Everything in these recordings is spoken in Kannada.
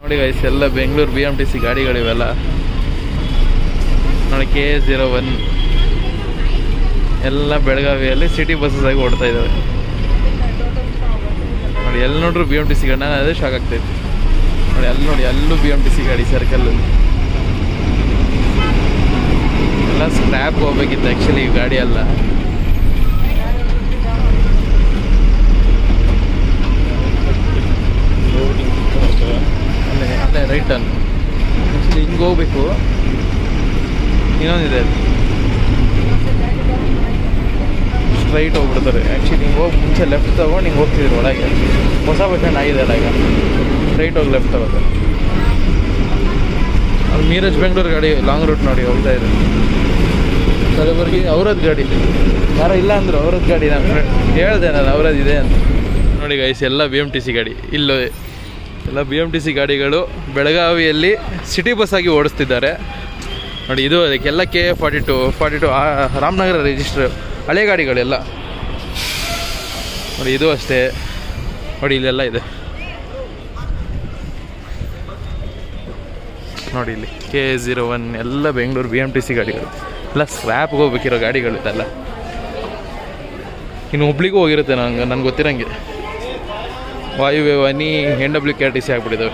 ನೋಡಿ ಗೈಸ್ ಎಲ್ಲ Bengaluru B M T C ಗಾಡಿಗಳಿವೆಲ್ಲ ನೋಡಿ ಕೆ ಎ ಜೀರೋ ಒನ್ ಎಲ್ಲ ಬೆಳಗಾವಿಯಲ್ಲಿ ಸಿಟಿ ಬಸ್ಸಸ್ ಆಗಿ ಓಡ್ತಾ ಇದ್ದಾವೆ ನೋಡಿ ಎಲ್ಲಿ ನೋಡ್ರು ಬಿ ಎಮ್ ಟಿ ಸಿ ಗಾಡಿ ನಾನು ಅದೇ ಶಾಕ್ ಆಗ್ತೈತೆ ನೋಡಿ ಅಲ್ಲಿ ನೋಡಿ ಅಲ್ಲೂ ಬಿ ಎಮ್ ಟಿ ಸಿ ಗಾಡಿ ಸರ್ಕಲಲ್ಲಿ ಎಲ್ಲ ಸ್ಕ್ರ್ಯಾಪ್ ಹೋಗ್ಬೇಕಿತ್ತು ಆ್ಯಕ್ಚುಲಿ ಈ ಗಾಡಿ ಎಲ್ಲ ಅಲ್ಲೇ ಅಲ್ಲೇ ರೈಟ್ ಟರ್ನ್ ಆ್ಯಕ್ಚುಲಿ ಹಿಂಗೆ ಹೋಗ್ಬೇಕು ಇನ್ನೊಂದಿದೆ ಅಲ್ಲಿ ಸ್ಟ್ರೈಟ್ ಹೋಗ್ಬಿಡ್ತಾರೆ ಆ್ಯಕ್ಚುಲಿ ಹಿಂಗೆ ಹೋಗಿ ಮುಂಚೆ ಲೆಫ್ಟ್ ತಗೊಂಡು ಹಿಂಗೆ ಹೋಗ್ತಿದ್ರು ಒಳಗೆ ಹೊಸ ಬಸ್ ಸ್ಟ್ಯಾಂಡ್ ಆಗಿದೆ ಅಲ್ಲ ಈಗ ಸ್ಟ್ರೈಟ್ ಹೋಗಿ ಲೆಫ್ಟ್ ತಗೋತಾರೆ ಅಲ್ಲಿ ಮೀರಜ್ ಬೆಂಗಳೂರು ಗಾಡಿ ಲಾಂಗ್ ರೂಟ್ ನೋಡಿ ಹೋಗ್ತಾ ಇದೆ ಕಲಬುರ್ಗಿ ಅವ್ರದ್ದು ಗಾಡಿ ಯಾರೋ ಇಲ್ಲ ಅಂದರು ಅವ್ರದ್ದು ಗಾಡಿ ನಾನು ಹೇಳ್ದೆ ನಾನು ಅವ್ರದ್ದು ಇದೆ ಅಂತ ನೋಡಿ ಗೈಸ್ ಎಲ್ಲ ಬಿ ಎಮ್ ಟಿ ಸಿ ಗಾಡಿ ಇಲ್ಲೋ ಎಲ್ಲ ಬಿ ಎಮ್ ಟಿ ಸಿ ಗಾಡಿಗಳು ಬೆಳಗಾವಿಯಲ್ಲಿ ಸಿಟಿ ಬಸ್ ಆಗಿ ಓಡಿಸ್ತಿದ್ದಾರೆ ನೋಡಿ ಇದು ಅದಕ್ಕೆಲ್ಲ K A forty two forty two Ramanagara register ಹಳೆ ಗಾಡಿಗಳೆಲ್ಲ ನೋಡಿ ಇದು ಅಷ್ಟೇ ನೋಡಿ ಇಲ್ಲೆಲ್ಲ ಇದೆ ನೋಡಿ ಇಲ್ಲಿ ಕೆ ಎ ಝೀರೋ ಒನ್ ಎಲ್ಲ Bengaluru B M T C ಗಾಡಿಗಳು ಎಲ್ಲ ಸ್ವ್ಯಾಪ್ಗೆ ಹೋಗ್ಬೇಕಿರೋ ಗಾಡಿಗಳು ಇದೆಲ್ಲ ಇನ್ನು ಹುಬ್ಳಿಗೂ ಹೋಗಿರುತ್ತೆ ನಂಗೆ ನನಗೆ ಗೊತ್ತಿರಂಗೆ ವಾಯುವ್ಯ ವಾಹಿನಿ N W K R T C ಆಗ್ಬಿಟ್ಟಿದ್ದಾವೆ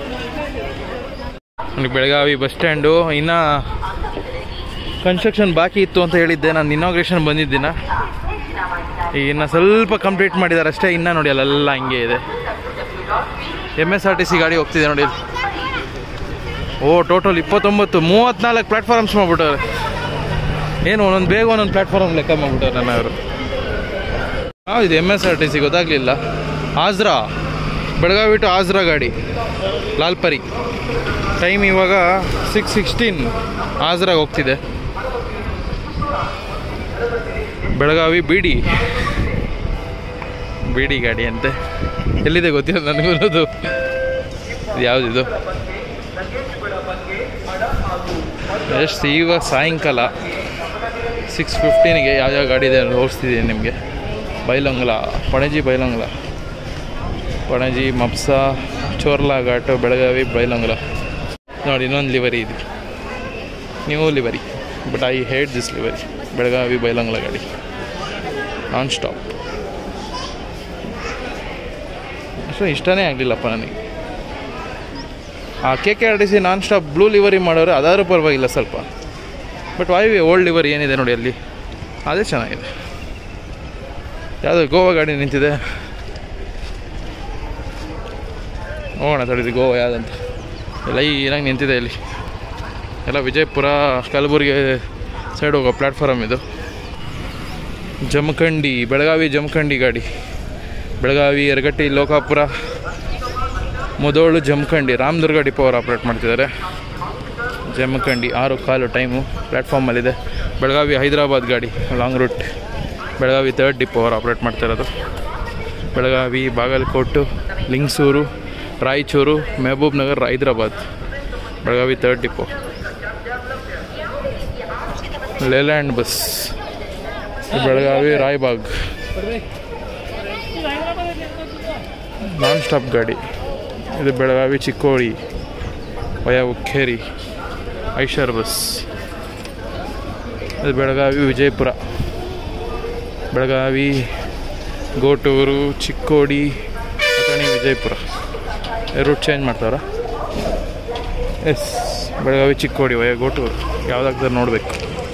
ನನಗೆ ಬೆಳಗಾವಿ ಬಸ್ ಸ್ಟ್ಯಾಂಡು ಇನ್ನು ಕನ್ಸ್ಟ್ರಕ್ಷನ್ ಬಾಕಿ ಇತ್ತು ಅಂತ ಹೇಳಿದ್ದೆ ನಾನು ಇನಾಗ್ರೇಷನ್ ಬಂದಿದ್ದೀನ ಈಗ ಇನ್ನು ಸ್ವಲ್ಪ ಕಂಪ್ಲೀಟ್ ಮಾಡಿದ್ದಾರೆ ಅಷ್ಟೇ ಇನ್ನು ನೋಡಿ ಅಲ್ಲೆಲ್ಲ ಹಂಗೆ ಇದೆ M S R T C ಗಾಡಿ ಹೋಗ್ತಿದೆ ನೋಡಿ ಇಲ್ಲಿ. ಓ ಟೋಟಲ್ ಇಪ್ಪತ್ತೊಂಬತ್ತು ಮೂವತ್ತ್ನಾಲ್ಕು ಪ್ಲಾಟ್ಫಾರ್ಮ್ಸ್ ಮಾಡ್ಬಿಟ್ಟವ್ರೆ ಏನು ಒಂದೊಂದು ಬೇಗ ಒಂದೊಂದು ಪ್ಲಾಟ್ಫಾರ್ಮ್ ಲೆಕ್ಕ ಮಾಡ್ಬಿಟ್ಟವ್ರೆ ನನ್ನ ಅವರು ಹಾಂ ಇದು M S R T C ಗೊತ್ತಾಗಲಿಲ್ಲ ಆಜ್ರಾ ಬೆಳಗಾವಿ ಟು ಆಜ್ರಾ ಗಾಡಿ ಲಾಲ್ಪರಿ ಟೈಮ್ ಇವಾಗ ಸಿಕ್ಸ್ ಸಿಕ್ಸ್ಟೀನ್ ಆಜ್ರಾಗ ಹೋಗ್ತಿದೆ ಬೆಳಗಾವಿ ಬಿಡಿ ಬಿಡಿ ಗಾಡಿ ಅಂತೆ ಎಲ್ಲಿದೆ ಗೊತ್ತಿಲ್ಲ ನನಗೂ ಅದು ಯಾವುದಿದು ಎಷ್ಟು ಇವಾಗ ಸಾಯಂಕಾಲ ಸಿಕ್ಸ್ ಫಿಫ್ಟೀನಿಗೆ ಯಾವ್ಯಾವ ಗಾಡಿ ಇದೆ ತೋರಿಸ್ತಿದ್ದೀನಿ ನಿಮಗೆ ಬೈಲಂಗ್ಲ ಪಣಜಿ ಬೈಲಂಗ್ಲ ಪಣಜಿ ಮಪ್ಸಾ ಚೋರ್ಲಾ ಘಾಟು ಬೆಳಗಾವಿ ಬೈಲಂಗ್ಲ ನೋಡಿ ಇನ್ನೊಂದು ಲಿವರಿ ಇದೆ new livery but I hate this livery Belagavi ಬೈಲಂಗ್ಲ ಗಾಡಿ ನಾನ್ ಸ್ಟಾಪ್ ಅಷ್ಟು ಇಷ್ಟನೇ ಆಗಲಿಲ್ಲಪ್ಪ ನನಗೆ ಆ K K R T C non stop blue livery ಮಾಡೋರು ಅದಾದ್ರೂ ಪರವಾಗಿಲ್ಲ ಸ್ವಲ್ಪ ಬಟ್ ವಾಯು ಓಲ್ಡ್ ಲಿವರಿ ಏನಿದೆ ನೋಡಿ ಅಲ್ಲಿ ಅದೇ ಚೆನ್ನಾಗಿದೆ ಯಾವುದು ಗೋವಾ ಗಾಡಿ ನಿಂತಿದೆ ನೋಡೋಣ ತಡೀರಿ ಗೋವಾ ಯಾವುದಂತ ಎಲ್ಲ ಏನಾಗಿ ನಿಂತಿದೆ ಇಲ್ಲಿ ಎಲ್ಲ ವಿಜಯಪುರ ಕಲಬುರಗಿ ಸೈಡ್ ಹೋಗೋ ಪ್ಲ್ಯಾಟ್ಫಾರಮ್ ಇದು ಜಮಖಂಡಿ ಬೆಳಗಾವಿ ಜಮಖಂಡಿ ಗಾಡಿ ಬೆಳಗಾವಿ ಯರಗಟ್ಟಿ ಲೋಕಾಪುರ ಮುದೋಳು ಜಮಖಂಡಿ ರಾಮದುರ್ಗ ಡಿಪೋ ಅವರು ಆಪ್ರೇಟ್ ಮಾಡ್ತಿದ್ದಾರೆ ಜಮಖಂಡಿ ಆರು ಕಾಲು ಟೈಮು ಪ್ಲ್ಯಾಟ್ಫಾರ್ಮಲ್ಲಿದೆ ಬೆಳಗಾವಿ ಹೈದರಾಬಾದ್ ಗಾಡಿ long route Belagavi third depot ಅವರು ಆಪ್ರೇಟ್ ಮಾಡ್ತಿರೋದು Belagavi Bagalkot Lingasugur Raichur Mahabubnagar Hyderabad Belagavi third depot Leyland bus Belagavi Raybag non stop ಗಾಡಿ ಇದು Belagavi Chikkodi via Hukkeri Eicher bus ಇದು ಬೆಳಗಾವಿ ವಿಜಯಪುರ ಬೆಳಗಾವಿ ಗೋಟೂರು ಚಿಕ್ಕೋಡಿ ಅಥಣಿ ವಿಜಯಪುರ ರೂಟ್ ಚೇಂಜ್ ಮಾಡ್ತಾರ ಎಸ್ ಬೆಳಗಾವಿ ಚಿಕ್ಕೋಡಿ ವಯ ಗೋಟೂರು ಯಾವುದಾಗ್ತದೆ ನೋಡಬೇಕು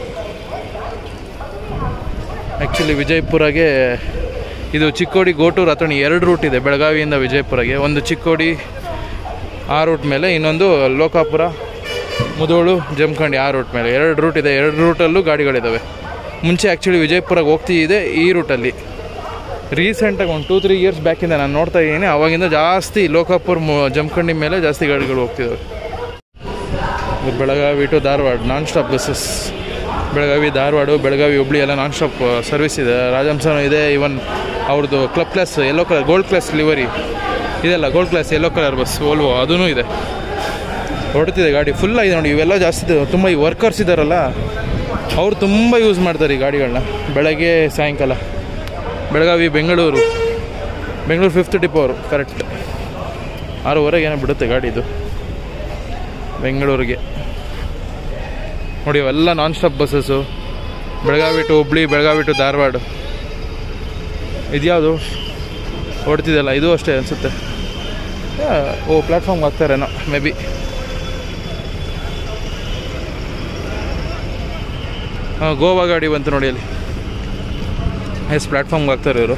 ಆ್ಯಕ್ಚುಲಿ ವಿಜಯಪುರಗೆ ಇದು ಚಿಕ್ಕೋಡಿ ಗೋಟೂರು ಅಥಣಿ ಎರಡು ರೂಟ್ ಇದೆ ಬೆಳಗಾವಿಯಿಂದ ವಿಜಯಪುರಗೆ ಒಂದು ಚಿಕ್ಕೋಡಿ ಆ ರೂಟ್ ಮೇಲೆ ಇನ್ನೊಂದು ಲೋಕಾಪುರ ಮುದೋಳು ಜಮಖಂಡಿ ಆ ರೂಟ್ ಮೇಲೆ ಎರಡು ರೂಟ್ ಇದೆ ಎರಡು ರೂಟಲ್ಲೂ ಗಾಡಿಗಳಿದ್ದಾವೆ ಮುಂಚೆ ಆ್ಯಕ್ಚುಲಿ ವಿಜಯಪುರಗೆ ಹೋಗ್ತಿದ್ದೆ ಈ ರೂಟಲ್ಲಿ ರೀಸೆಂಟಾಗಿ ಒಂದು ಟೂ ತ್ರೀ ಇಯರ್ಸ್ ಬ್ಯಾಕಿಂದ ನಾನು ನೋಡ್ತಾ ಇದ್ದೀನಿ ಅವಾಗಿಂದ ಜಾಸ್ತಿ ಲೋಕಾಪುರ ಮು- ಜಮಖಂಡಿ ಮೇಲೆ ಜಾಸ್ತಿ ಗಾಡಿಗಳು ಹೋಗ್ತಿದ್ದಾವೆ ಇದು Belagavi to Dharwad non stop buses Belagavi Dharwad Belagavi Hubli ಎಲ್ಲ ನಾನ್ ಸ್ಟಾಪ್ ಸರ್ವಿಸ್ ಇದೆ ರಾಜಹಂಸನೂ ಇದೆ ಇವನ್ ಅವ್ರದ್ದು club class yellow colour gold class livery ಇದೆಲ್ಲ gold class yellow colour bus Volvo ಅದೂ ಇದೆ ಹೊಡ್ತಿದೆ ಗಾಡಿ ಫುಲ್ ಆಗಿದೆ ನೋಡಿ ಇವೆಲ್ಲ ಜಾಸ್ತಿ ಇದೆ. ತುಂಬ ಈ ವರ್ಕರ್ಸ್ ಇದ್ದಾರಲ್ಲ ಅವ್ರು ತುಂಬ ಯೂಸ್ ಮಾಡ್ತಾರೆ ಈ ಗಾಡಿಗಳನ್ನ ಬೆಳಗ್ಗೆ ಸಾಯಂಕಾಲ ಬೆಳಗಾವಿ ಬೆಂಗಳೂರು ಬೆಂಗಳೂರು ಫಿಫ್ತ್ ಡಿಪೋ ಅವರು ಕರೆಕ್ಟ್ ಆರೂವರೆಗೆ ಏನೋ ಬಿಡುತ್ತೆ ಗಾಡಿ ಇದು ಬೆಂಗಳೂರಿಗೆ ನೋಡಿ ಅವೆಲ್ಲ non stop buses Belagavi to Hubli Belagavi to Dharwad ಇದ್ಯಾವುದು ಓಡ್ತಿದೆಯಲ್ಲ ಇದು ಅಷ್ಟೇ ಅನಿಸುತ್ತೆ ಓ ಪ್ಲ್ಯಾಟ್ಫಾರ್ಮ್ಗೆ ಹಾಕ್ತಾರೇನೋ ಮೇ ಬಿ ಹಾಂ ಗೋವಾ ಗಾಡಿ ಬಂತು ನೋಡಿ ಅಲ್ಲಿ ಎಸ್ ಪ್ಲ್ಯಾಟ್ಫಾರ್ಮ್ಗೆ ಹಾಕ್ತಾರೆ ಇವರು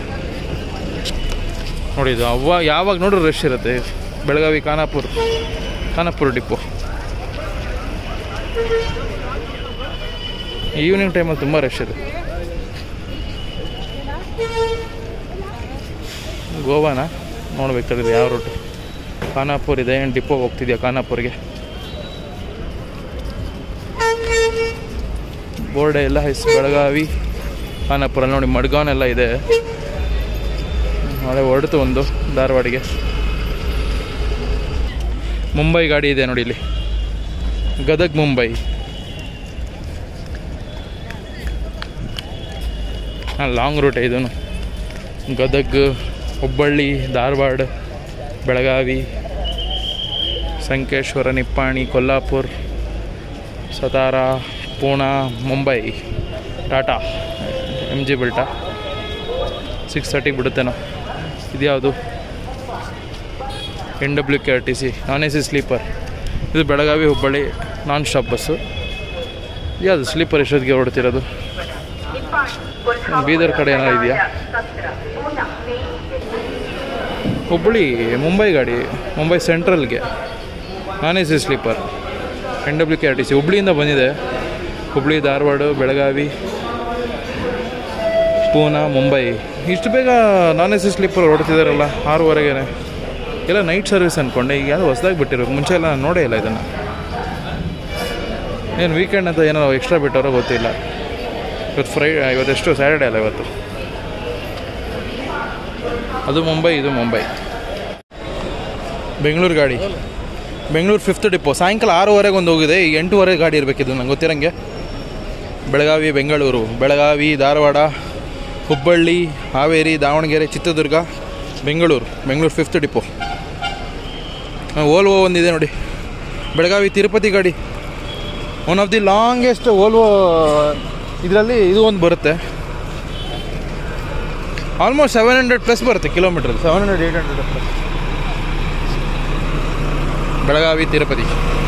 ನೋಡಿ ಇದು ಅವ್ವ ಯಾವಾಗ ನೋಡ್ರು ರಶ್ ಇರುತ್ತೆ ಬೆಳಗಾವಿ ಖಾನಾಪುರ ಖಾನಾಪುರ ಡಿಪೋ ಈವ್ನಿಂಗ್ ಟೈಮಲ್ಲಿ ತುಂಬ ರಶ್ ಇದೆ ಗೋವಾನ ನೋಡ್ಬೇಕು ತಡೀರಿ ಯಾವ ರೂಟು ಖಾನಾಪುರ್ ಇದೆ ಏನು ಡಿಪೋ ಹೋಗ್ತಿದ್ಯಾ ಖಾನಾಪುರ್ಗೆ ಬೋರ್ಡೆ ಎಲ್ಲ ಹೆಸ್ ಬೆಳಗಾವಿ ಖಾನಾಪುರ ನೋಡಿ ಮಡ್ಗಾನ್ ಎಲ್ಲ ಇದೆ ನಾಳೆ ಹೊರಡ್ತು ಒಂದು ಧಾರವಾಡಿಗೆ ಮುಂಬೈ ಗಾಡಿ ಇದೆ ನೋಡಿ ಇಲ್ಲಿ ಗದಗ್ ಮುಂಬೈ ಹಾಂ ಲಾಂಗ್ ರೂಟ್ ಇದೂ ಗದಗ್ ಹುಬ್ಬಳ್ಳಿ ಧಾರವಾಡ ಬೆಳಗಾವಿ ಸಂಕೇಶ್ವರ ನಿಪ್ಪಾಣಿ ಕೊಲ್ಲಾಪುರ್ ಸತಾರ ಪೂನಾ ಮುಂಬೈ ಟಾಟಾ ಎಮ್ ಜಿ ಬಿಲ್ಟಾ ಸಿಕ್ಸ್ ತರ್ಟಿಗೆ ಬಿಡುತ್ತೇನೋ ಇದ್ಯಾವುದು N W K R T C non A C sleeper ಇದು Belagavi Hubballi non stop bus ಯಾವುದು ಸ್ಲೀಪರ್ ಎಷ್ಟೊತ್ತಿಗೆ ಹೊರಡ್ತಿರೋದು ಬೀದರ್ ಕಡೆ ಏನಾರು ಇದೆಯಾ ಹುಬ್ಬಳ್ಳಿ ಮುಂಬೈ ಗಾಡಿ ಮುಂಬೈ ಸೆಂಟ್ರಲ್ಗೆ non A C sleeper N W K R T C ಹುಬ್ಳಿಯಿಂದ ಬಂದಿದೆ ಹುಬ್ಳಿ ಧಾರವಾಡ ಬೆಳಗಾವಿ ಪೂನಾ ಮುಂಬೈ ಇಷ್ಟು ಬೇಗ ನಾನ್ ಎ ಸಿ ಸ್ಲೀಪರ್ ಹೊರಡ್ತಿದಾರಲ್ಲ ಆರೂವರೆಗೆ ಎಲ್ಲ ನೈಟ್ ಸರ್ವಿಸ್ ಅಂದ್ಕೊಂಡೆ ಈಗ ಯಾವುದು ಹೊಸದಾಗಿ ಬಿಟ್ಟಿರೋ ಮುಂಚೆ ಎಲ್ಲ ನಾನು ನೋಡೇ ಇಲ್ಲ ಇದನ್ನು ಏನು ವೀಕೆಂಡ್ ಅಂತ ಏನೋ ಎಕ್ಸ್ಟ್ರಾ ಬಿಟ್ಟವರೋ ಗೊತ್ತಿಲ್ಲ ಇವತ್ತು ಫ್ರೈ ಇವತ್ತೆಷ್ಟು ಸ್ಯಾಟರ್ಡೇ ಅಲ್ಲ ಇವತ್ತು ಅದು ಮುಂಬೈ ಇದು ಮುಂಬೈ ಬೆಂಗಳೂರು ಗಾಡಿ ಬೆಂಗಳೂರು ಫಿಫ್ತ್ ಡಿಪೋ ಸಾಯಂಕಾಲ ಆರೂವರೆಗೆ ಒಂದು ಹೋಗಿದೆ ಈಗ ಎಂಟೂವರೆ ಗಾಡಿ ಇರಬೇಕಿದ್ದು ನಂಗೆ ಗೊತ್ತಿರಂಗೆ Belagavi Bengaluru Belagavi Dharwad Hubballi Haveri Davanagere Chitradurga Bengaluru Bengaluru fifth depot Volvo ಒಂದಿದೆ ನೋಡಿ ಬೆಳಗಾವಿ ತಿರುಪತಿ ಗಾಡಿ one of the longest Volvo ಇದರಲ್ಲಿ ಇದು ಒಂದು ಬರುತ್ತೆ ಆಲ್ಮೋಸ್ಟ್ ಸೆವೆನ್ ಹಂಡ್ರೆಡ್ ಪ್ಲಸ್ ಬರುತ್ತೆ kilometre seven hundred eight hundred plus Belagavi Tirupati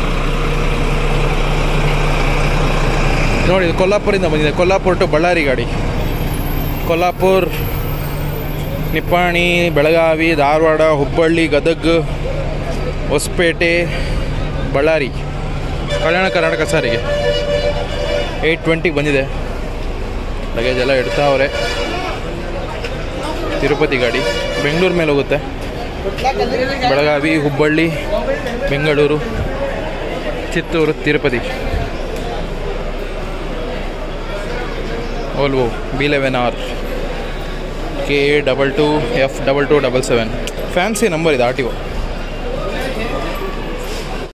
ನೋಡಿ ಇದು ಕೊಲ್ಲಾಪುರಿಂದ ಬಂದಿದೆ ಕೊಲ್ಲಾಪುರ ಟು ಬಳ್ಳಾರಿ ಗಾಡಿ ಕೊಲ್ಲಾಪುರ್ ನಿಪ್ಪಾಣಿ ಬೆಳಗಾವಿ ಧಾರವಾಡ ಹುಬ್ಬಳ್ಳಿ ಗದಗ್ ಹೊಸಪೇಟೆ ಬಳ್ಳಾರಿ ಕಲ್ಯಾಣ ಕರ್ನಾಟಕ ಸಾರಿಗೆ ಏಯ್ಟ್ ಟ್ವೆಂಟಿಗೆ ಬಂದಿದೆ ಲಗೇಜ್ ಎಲ್ಲ ಇಡ್ತಾವ್ರೆ ತಿರುಪತಿ ಗಾಡಿ ಬೆಂಗಳೂರು ಮೇಲೆ ಹೋಗುತ್ತೆ Belagavi Hubballi Bengaluru Chittoor Tirupati Volvo B eleven R K A double two F double two double seven fancy number ಇದೆ ಆರ್ ಟಿ ಒ